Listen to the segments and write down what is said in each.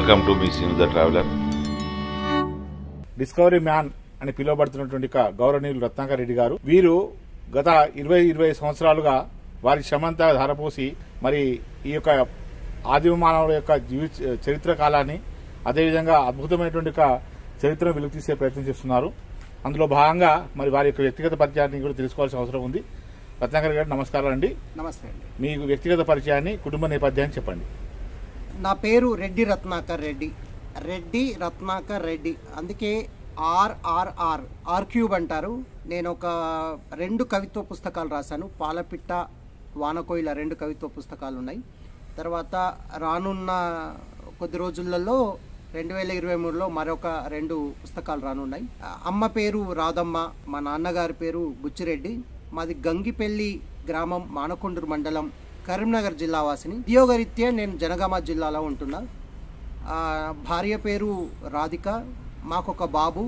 welcome to మీ Seenu the traveller discovery man అని పిలువబడుతున్నటువంటి ఒక గౌరవనీయులు రత్నాకర్ రెడ్డి గారు వీరు గత ఇరవై ఇరవై సంవత్సరాలుగా వారి శ్రమంతా ధారపోసి మరి ఈ యొక్క ఆదిమ మానవుల యొక్క జీవిత చరిత్ర కాలాన్ని అదేవిధంగా అద్భుతమైనటువంటి ఒక చరిత్రను వెలుగు తీసే ప్రయత్నం చేస్తున్నారు అందులో భాగంగా మరి వారి యొక్క వ్యక్తిగత పరిచయాన్ని కూడా తెలుసుకోవాల్సిన అవసరం ఉంది రత్నాకర్ గారు నమస్కారం అండి నమస్తే అండి మీ వ్యక్తిగత పరిచయాన్ని కుటుంబ నేపథ్యాన్ని చెప్పండి నా పేరు రెడ్డి రత్నాకర్ రెడ్డి రెడ్డి రత్నాకర్ రెడ్డి అందుకే ఆర్ఆర్ఆర్ ఆర్ క్యూబ్ అంటారు నేను ఒక రెండు కవిత్వ పుస్తకాలు రాశాను పాలపిట్ట వానకోయిల రెండు కవిత్వ పుస్తకాలు ఉన్నాయి తర్వాత రానున్న కొద్ది రోజులలో రెండు వేల ఇరవై మూడులో మరొక రెండు పుస్తకాలు రానున్నాయి అమ్మ పేరు రాధమ్మ మా నాన్నగారి పేరు బుచ్చిరెడ్డి మాది గంగిపెల్లి గ్రామం మానకొండూరు మండలం కరీంనగర్ జిల్లా వాసిని ఉద్యోగరీత్యా నేను జనగామ జిల్లాలో ఉంటున్నా ఆ, భార్య పేరు రాధిక మాకొక బాబు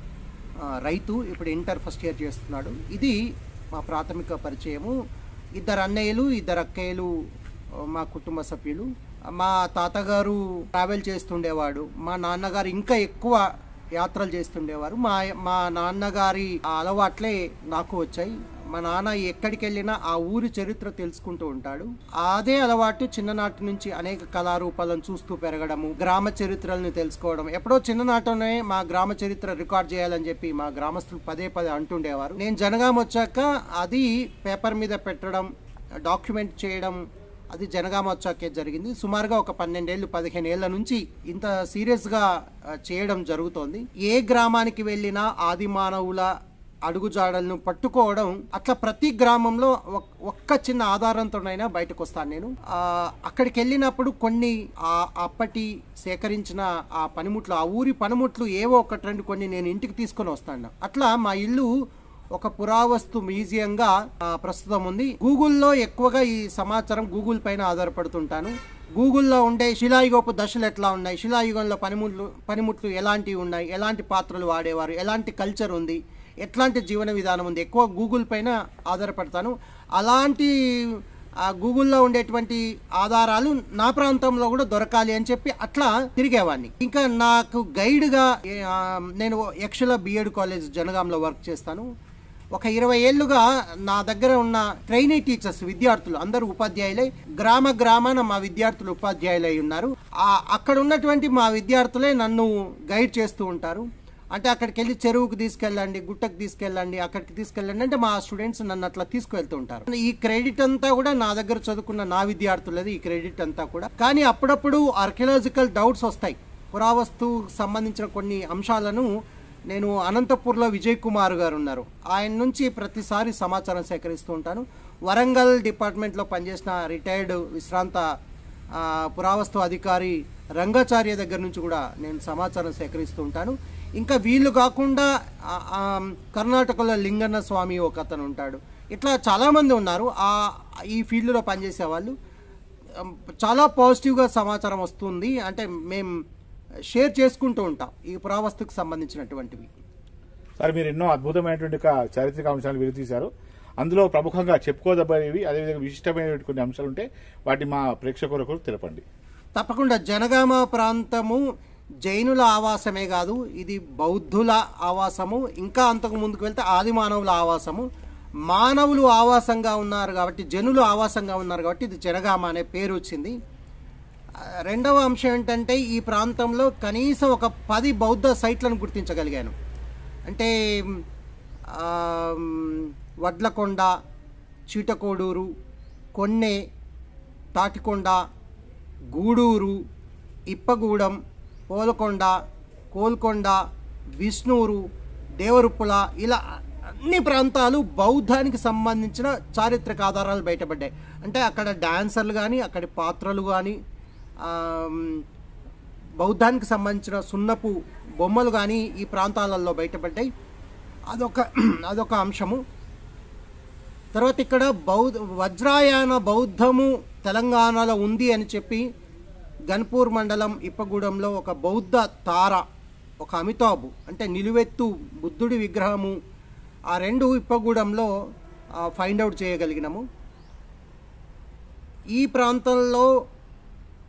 ఆ, రైతు ఇప్పుడు ఇంటర్ ఫస్ట్ ఇయర్ చేస్తున్నాడు ఇది మా ప్రాథమిక పరిచయము ఇద్దరు అన్నయ్యలు ఇద్దరు అక్కయ్యలు ఆ, మా కుటుంబ సభ్యులు మా తాతగారు ట్రావెల్ చేస్తుండేవాడు మా నాన్నగారు ఇంకా ఎక్కువ యాత్రలు చేస్తుండేవారు మా మా నాన్నగారి ఆ అలవాట్లే నాకు వచ్చాయి మా నాన్న ఎక్కడికి వెళ్ళినా ఆ ఊరి చరిత్ర తెలుసుకుంటూ ఉంటాడు అదే అలవాటు చిన్ననాటి నుంచి అనేక కళారూపాలను చూస్తూ పెరగడము గ్రామ చరిత్రలను తెలుసుకోవడం ఎప్పుడో చిన్ననాటనే మా గ్రామ చరిత్ర రికార్డ్ చేయాలని చెప్పి మా గ్రామస్తులు పదే పదే అంటుండేవారు నేను జనగాం వచ్చాక అది పేపర్ మీద పెట్టడం డాక్యుమెంట్ చేయడం అది జనగామ వచ్చాకే జరిగింది సుమారుగా ఒక పన్నెండేళ్ళు పదిహేను ఏళ్ల నుంచి ఇంత సీరియస్గా ఆ, చేయడం జరుగుతోంది ఏ గ్రామానికి వెళ్ళినా ఆది మానవుల అడుగుజాడలను పట్టుకోవడం అట్లా ప్రతి గ్రామంలో ఒక్- ఒక్క చిన్న ఆధారంతోనైనా బయటకు వస్తాను నేను ఆ, అక్కడికి వెళ్ళినప్పుడు కొన్ని ఆ అప్పటి సేకరించిన ఆ పనిముట్లు ఆ ఊరి పనిముట్లు ఏవో ఒకటి రెండు కొన్ని నేను ఇంటికి తీసుకొని వస్తాను అట్లా మా ఇల్లు ఒక పురావస్తు మ్యూజియంగా ఆ, ప్రస్తుతం ఉంది గూగుల్లో ఎక్కువగా ఈ సమాచారం గూగుల్ పైన ఆధారపడుతుంటాను గూగుల్లో ఉండే శిలాయుగపు దశలు ఎట్లా ఉన్నాయి శిలాయుగంలో పనిముట్లు పనిముట్లు ఎలాంటివి ఉన్నాయి ఎలాంటి పాత్రలు వాడేవారు ఎలాంటి కల్చర్ ఉంది ఎట్లాంటి జీవన విధానం ఉంది ఎక్కువ గూగుల్ పైన ఆధారపడతాను అలాంటి ఆ గూగుల్లో ఉండేటువంటి ఆధారాలు నా ప్రాంతంలో కూడా దొరకాలి అని చెప్పి అట్లా తిరిగేవాడిని ఇంకా నాకు గైడ్గా ఏ, ఆ, నేను యక్షల బిఎడ్ కాలేజ్ జనగాంలో వర్క్ చేస్తాను ఒక ఇరవై ఏళ్ళుగా నా దగ్గర ఉన్న ట్రైనీ టీచర్స్ విద్యార్థులు అందరూ ఉపాధ్యాయులై గ్రామ గ్రామాన మా విద్యార్థులు ఉపాధ్యాయులై ఉన్నారు ఆ అక్కడ ఉన్నటువంటి మా విద్యార్థులే నన్ను గైడ్ చేస్తూ ఉంటారు అంటే అక్కడికి వెళ్ళి చెరువుకు తీసుకెళ్ళండి గుట్టకు తీసుకెళ్ళండి అక్కడికి తీసుకెళ్ళండి అంటే మా స్టూడెంట్స్ నన్ను అట్లా తీసుకువెళ్తూ ఉంటారు ఈ క్రెడిట్ అంతా కూడా నా దగ్గర చదువుకున్న నా విద్యార్థులది ఈ క్రెడిట్ అంతా కూడా కానీ అప్పుడప్పుడు ఆర్కియలాజికల్ డౌట్స్ వస్తాయి పురావస్తుకు సంబంధించిన కొన్ని అంశాలను నేను అనంతపూర్లో విజయ్ కుమార్ గారు ఉన్నారు ఆయన నుంచి ప్రతిసారి సమాచారం సేకరిస్తూ ఉంటాను వరంగల్ డిపార్ట్మెంట్లో పనిచేసిన రిటైర్డ్ విశ్రాంత ఆ, పురావస్తు అధికారి రంగాచార్య దగ్గర నుంచి కూడా నేను సమాచారం సేకరిస్తూ ఉంటాను ఇంకా వీళ్ళు కాకుండా ఆ, ఆ, కర్ణాటకలో లింగన్న స్వామి ఒక అతను ఉంటాడు ఇట్లా చాలామంది ఉన్నారు ఆ ఈ ఫీల్డ్లో పనిచేసే వాళ్ళు ఉమ్, చాలా పాజిటివ్గా సమాచారం వస్తుంది అంటే మేము షేర్ చేసుకుంటూ ఉంటాం ఈ పురావస్తుకు సంబంధించినటువంటివి సార్ మీరు ఎన్నో అద్భుతమైనటువంటి ఒక చారిత్రక అంశాలు వెలుగుతీశారు అందులో ప్రముఖంగా చెప్పుకోదగ్గవి అదేవిధంగా విశిష్టమైన కొన్ని అంశాలు ఉంటే వాటి మా ప్రేక్షకులకు తెలపండి తప్పకుండా జనగామ ప్రాంతము జైనుల ఆవాసమే కాదు ఇది బౌద్ధుల ఆవాసము ఇంకా అంతకు ముందుకు వెళ్తే ఆది మానవుల ఆవాసము మానవులు ఆవాసంగా ఉన్నారు కాబట్టి జనులు ఆవాసంగా ఉన్నారు కాబట్టి ఇది జనగామ అనే పేరు వచ్చింది ఆ, రెండవ అంశం ఏంటంటే ఈ ప్రాంతంలో కనీసం ఒక పది బౌద్ధ సైట్లను గుర్తించగలిగాను అంటే ఆ, వడ్లకొండ చీటకోడూరు కొన్నె తాటికొండ గూడూరు ఇప్పగూడెం పోలకొండ కోల్కొండ విష్ణూరు దేవరుప్పుల ఇలా అన్ని ప్రాంతాలు బౌద్ధానికి సంబంధించిన చారిత్రక ఆధారాలు బయటపడ్డాయి అంటే అక్కడ డాన్సర్లు కానీ అక్కడి పాత్రలు కానీ బౌద్ధానికి సంబంధించిన సున్నపు బొమ్మలు కానీ ఈ ప్రాంతాలలో బయటపడ్డాయి అదొక అదొక అంశము తర్వాత ఇక్కడ బౌద్ధ వజ్రాయాన బౌద్ధము తెలంగాణలో ఉంది అని చెప్పి గన్పూర్ మండలం ఇప్పగూడెంలో ఒక బౌద్ధ తార ఒక అమితాబు అంటే నిలువెత్తు బుద్ధుడి విగ్రహము ఆ రెండు ఇప్పగూడెంలో ఫైండ్ అవుట్ చేయగలిగినాము ఈ ప్రాంతంలో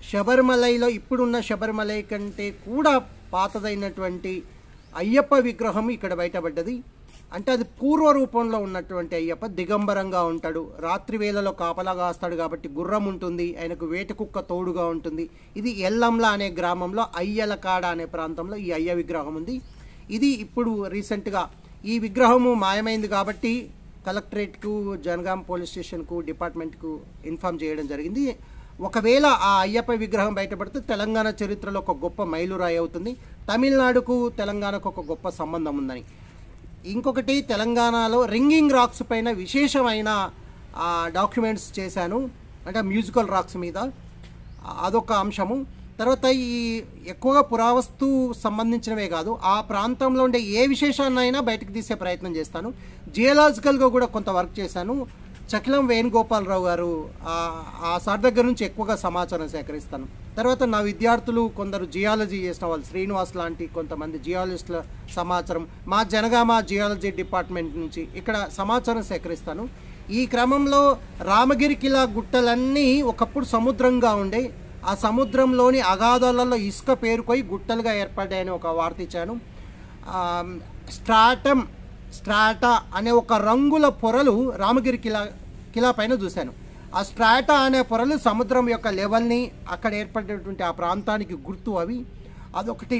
శబరిమలైలో ఇప్పుడున్న శబరిమలై కంటే కూడా పాతదైనటువంటి అయ్యప్ప విగ్రహం ఇక్కడ బయటపడ్డది అంటే అది పూర్వ రూపంలో ఉన్నటువంటి అయ్యప్ప దిగంబరంగా ఉంటాడు రాత్రి వేళలో కాపలా కాస్తాడు కాబట్టి గుర్రం ఉంటుంది ఆయనకు వేట కుక్క తోడుగా ఉంటుంది ఇది ఎల్లంల అనే గ్రామంలో అయ్యలకాడ అనే ప్రాంతంలో ఈ అయ్య విగ్రహం ఉంది ఇది ఇప్పుడు రీసెంట్గా ఈ విగ్రహము మాయమైంది కాబట్టి కలెక్టరేట్కు జనగాం పోలీస్ స్టేషన్కు డిపార్ట్మెంట్కు ఇన్ఫామ్ చేయడం జరిగింది ఒకవేళ ఆ అయ్యప్ప విగ్రహం బయటపడితే తెలంగాణ చరిత్రలో ఒక గొప్ప మైలురాయి అవుతుంది తమిళనాడుకు తెలంగాణకు ఒక గొప్ప సంబంధం ఉందని ఇంకొకటి తెలంగాణలో రింగింగ్ రాక్స్ పైన విశేషమైన డాక్యుమెంట్స్ చేశాను అంటే మ్యూజికల్ రాక్స్ మీద అదొక అంశము తర్వాత ఈ ఎక్కువగా పురావస్తు సంబంధించినవే కాదు ఆ ప్రాంతంలో ఉండే ఏ విశేషాన్నైనా బయటకు తీసే ప్రయత్నం చేస్తాను జియలాజికల్గా కూడా కొంత వర్క్ చేశాను చకిలం వేణుగోపాలరావు గారు ఆ- ఆ సార్ దగ్గర నుంచి ఎక్కువగా సమాచారం సేకరిస్తాను తర్వాత నా విద్యార్థులు కొందరు జియాలజీ చేసిన వాళ్ళు శ్రీనివాస్ లాంటి కొంతమంది జియాలజిస్టుల సమాచారం మా జనగామ జియాలజీ డిపార్ట్మెంట్ నుంచి ఇక్కడ సమాచారం సేకరిస్తాను ఈ క్రమంలో రామగిరి కిలా గుట్టలన్నీ ఒకప్పుడు సముద్రంగా ఉండే ఆ సముద్రంలోని అగాధాలలో ఇసుక పేరుకొని గుట్టలుగా ఏర్పడ్డాయని ఒక వార్త ఇచ్చాను ఆ, స్ట్రాటమ్ స్ట్రాటా అనే ఒక రంగుల పొరలు రామగిరి కిలా కిలా పైన చూశాను ఆ స్ట్రాటా అనే పొరలు సముద్రం యొక్క లెవెల్ని అక్కడ ఏర్పడేటువంటి ఆ ప్రాంతానికి గుర్తు అవి అదొకటి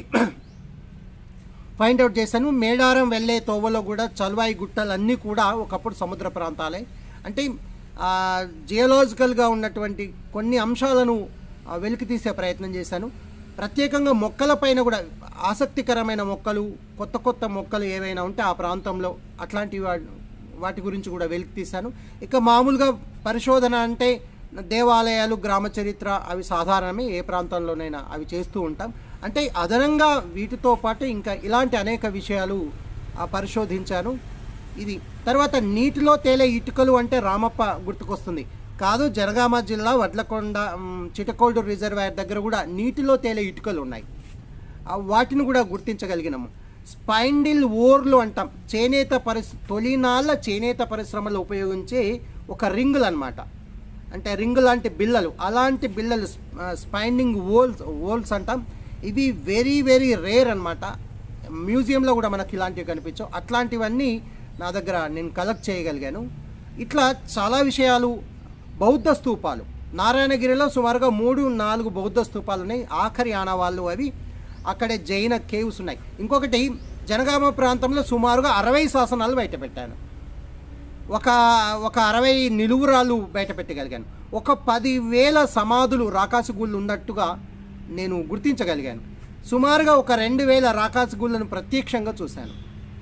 ఫైండ్ అవుట్ చేశాను మేడారం వెళ్ళే తోవలో కూడా చల్వాయి గుట్టలన్నీ కూడా ఒకప్పుడు సముద్ర ప్రాంతాలే అంటే జియోలాజికల్గా ఉన్నటువంటి కొన్ని అంశాలను ఆ, వెలికి తీసే ప్రయత్నం చేశాను ప్రత్యేకంగా మొక్కల పైన కూడా ఆసక్తికరమైన మొక్కలు కొత్త కొత్త మొక్కలు ఏవైనా ఉంటే ఆ ప్రాంతంలో అట్లాంటి వా- వాటి గురించి కూడా వెలికి తీశాను ఇక మామూలుగా పరిశోధన అంటే దేవాలయాలు గ్రామ చరిత్ర అవి సాధారణమే ఏ ప్రాంతంలోనైనా అవి చేస్తూ ఉంటాం అంటే అదనంగా వీటితో పాటు ఇంకా ఇలాంటి అనేక విషయాలు ఆ, పరిశోధించాను ఇది తర్వాత నీటిలో తేలే ఇటుకలు అంటే రామప్ప గుర్తుకొస్తుంది కాదు జనగామ జిల్లా వడ్లకొండ మ్, చిటకోల్డు రిజర్వాయర్ దగ్గర కూడా నీటిలో తేలే ఇటుకలు ఉన్నాయి ఆ వాటిని కూడా గుర్తించగలిగినాము స్పైండిల్ ఓర్లు అంటాం చేనేత పరిశ్ తొలినాళ్ళ చేనేత పరిశ్రమలో ఉపయోగించే ఒక రింగులు అనమాట అంటే రింగు లాంటి బిళ్ళలు అలాంటి బిళ్ళలు స్పైండింగ్ ఓల్స్ ఓల్స్ అంటాం ఇవి వెరీ వెరీ రేర్ అనమాట మ్యూజియంలో కూడా మనకి ఇలాంటివి కనిపించవు అట్లాంటివన్నీ నా దగ్గర నేను కలెక్ట్ చేయగలిగాను ఇట్లా చాలా విషయాలు బౌద్ధ స్తూపాలు నారాయణగిరిలో సుమారుగా మూడు నాలుగు బౌద్ధ స్తూపాలు ఉన్నాయి ఆఖరి ఆనవాళ్ళు అవి అక్కడే జైన కేవ్స్ ఉన్నాయి ఇంకొకటి జనగామ ప్రాంతంలో సుమారుగా అరవై శాసనాలు బయట పెట్టాను ఒక ఒక అరవై నిలువురాలు బయట పెట్టగలిగాను ఒక పదివేల సమాధులు రాకాసి గుళ్ళు ఉన్నట్టుగా నేను గుర్తించగలిగాను సుమారుగా ఒక రెండు వేల రాకాసి గుళ్ళను ప్రత్యక్షంగా చూశాను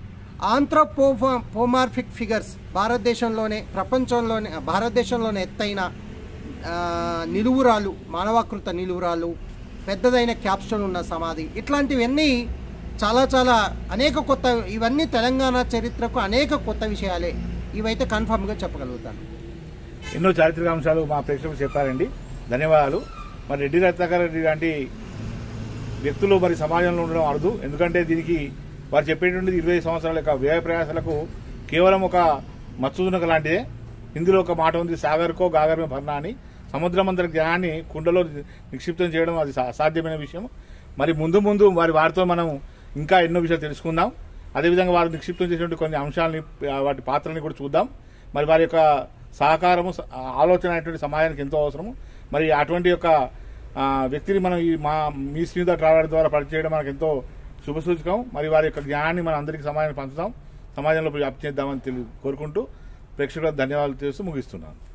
ఆంథ్రోపోఫా పోమార్ఫిక్ ఫిగర్స్ భారతదేశంలోనే ప్రపంచంలోనే భారతదేశంలోనే ఎత్తైన ఆ, నిలువురాలు మానవాకృత నిలువురాలు పెద్దదైన క్యాప్స్టోన్ ఉన్న సమాధి ఇట్లాంటివన్నీ చాలా చాలా అనేక కొత్త ఇవన్నీ తెలంగాణ చరిత్రకు అనేక కొత్త విషయాలే ఇవైతే కన్ఫామ్గా చెప్పగలుగుతాను ఎన్నో చారిత్రక అంశాలు మా ప్రేక్షకులు చెప్పారండి ధన్యవాదాలు మరి రెడ్డి రత్నాకర్ రెడ్డి లాంటి వ్యక్తులు మరి సమాజంలో ఉండడం అరుదు ఎందుకంటే దీనికి వారు చెప్పేటువంటి ఇరవై సంవత్సరాల యొక్క వ్యయ ప్రయాసాలకు కేవలం ఒక మత్స్సునక లాంటిదే ఇందులో ఒక మాట ఉంది సాగర్కో గాగరమే భర్ణ అని సముద్రమంతర జ్ఞానాన్ని కుండలో నిక్షిప్తం చేయడం అది సా- అసాధ్యమైన విషయం మరి ముందు ముందు వారి వారితో మనం ఇంకా ఎన్నో విషయాలు తెలుసుకుందాం అదేవిధంగా వారు నిక్షిప్తం చేసినటువంటి కొన్ని అంశాలని ఆ, వాటి పాత్రని కూడా చూద్దాం మరి వారి యొక్క సహకారము స- ఆలోచన అనేటువంటి సమాజానికి ఎంతో అవసరము మరి అటువంటి యొక్క ఆ, వ్యక్తిని మనం ఈ మా మీ శ్రీధర్ ట్రావెల్ ద్వారా పరిచయం మనకు ఎంతో శుభసూచకం మరి వారి యొక్క జ్ఞానాన్ని మనం అందరికీ సమాజాన్ని పంచుతాం సమాజంలో వ్యాప్తి చేద్దామని తెలి కోరుకుంటూ ప్రేక్షకులకు ధన్యవాదాలు చేస్తూ ముగిస్తున్నాను